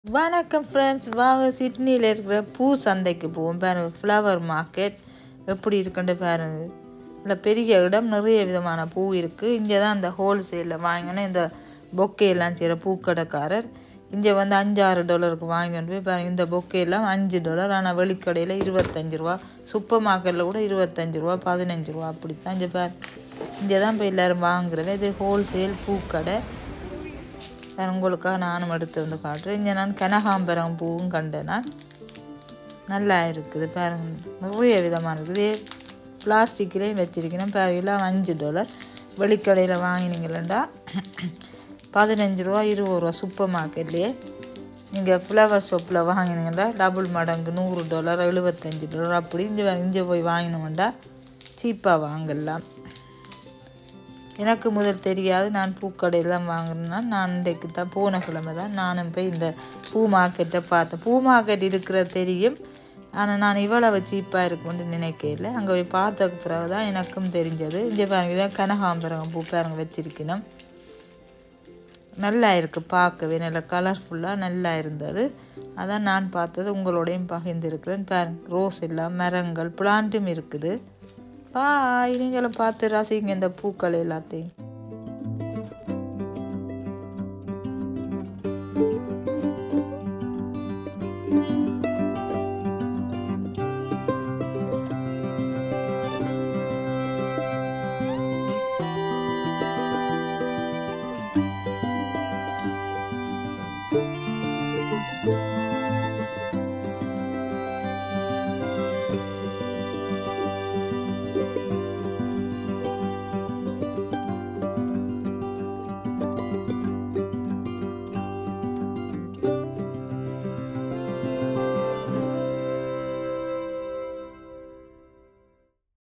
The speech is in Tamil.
வணக்கம் ஃப்ரெண்ட்ஸ் வாங்க சிட்னியில் இருக்கிற பூ சந்தைக்கு போவோம் பாருங்க ஃப்ளவர் மார்க்கெட் எப்படி இருக்குன்னு பாருங்க இல்லை பெரிய இடம் நிறைய விதமான பூ இருக்குது இங்கே தான் இந்த ஹோல்சேலில் வாங்கினா இந்த பொக்கே எல்லாம் செய்கிற பூக்கடைக்காரர் இங்கே வந்து அஞ்சாறு டாலருக்கு வாங்கிட்டு போய் பாருங்க இந்த பொக்கே எல்லாம் அஞ்சு டாலர் ஆனால் வெளிக்கடையில் இருபத்தஞ்சு ரூபா சூப்பர் மார்க்கெட்டில் கூட இருபத்தஞ்சு ரூபா பதினஞ்சு ரூபா அப்படி தான் இங்கே பாரு இங்கே தான் இப்போ எல்லோரும் வாங்குறவே இது ஹோல்சேல் பூக்கடை வேறு உங்களுக்காக நானும் எடுத்து வந்து காட்டுறேன் இங்கே நான் கனகாம்பரம் பூவும் கண்டேன் நான் நல்லா இருக்குது பாருங்க நிறைய விதமாக இருக்குது பிளாஸ்டிக்லேயும் வச்சிருக்கணும் பாருங்க எல்லாம் அஞ்சு டாலர் வெளிக்கடையில் வாங்கினீங்களா பதினஞ்சு ரூபா இருபது ரூபா சூப்பர் மார்க்கெட்லேயே நீங்கள் ஃப்ளவர் ஷாப்பில் வாங்கினீங்களா டபுள் மடங்கு நூறு டாலர் எழுபத்தஞ்சு டாலர் அப்படி இங்கே இங்கே போய் வாங்கினோம்டா சீப்பாக வாங்கலாம் எனக்கு முதல் தெரியாது நான் பூக்கடையில் தான் வாங்கினேன்னா நான் இன்றைக்கு தான் போன கிழமை தான் நானும் போய் இந்த பூ மார்க்கெட்டை பார்த்தேன் பூ மார்க்கெட் இருக்கிற தெரியும் ஆனால் நான் இவ்வளவு சீப்பாக இருக்கும்னு நினைக்கல அங்கே போய் பார்த்ததுக்கு பிறகு தான் எனக்கும் தெரிஞ்சது இங்கே பாருங்க இதான் கனகாம்பரம் பூ பாருங்க வச்சிருக்கணும் நல்லா இருக்குது பார்க்கவே நல்லா கலர்ஃபுல்லாக நல்லா இருந்தது அதான் நான் பார்த்தது உங்களோடையும் பகிர்ந்துருக்கிறேன் பாருங்க ரோஸ் எல்லாம் மரங்கள் பிளான்ட்டும் இருக்குது பாய் நீங்களும் பார்த்து ரசிங்க இந்த பூக்கள் எல்லாத்தையும் thank you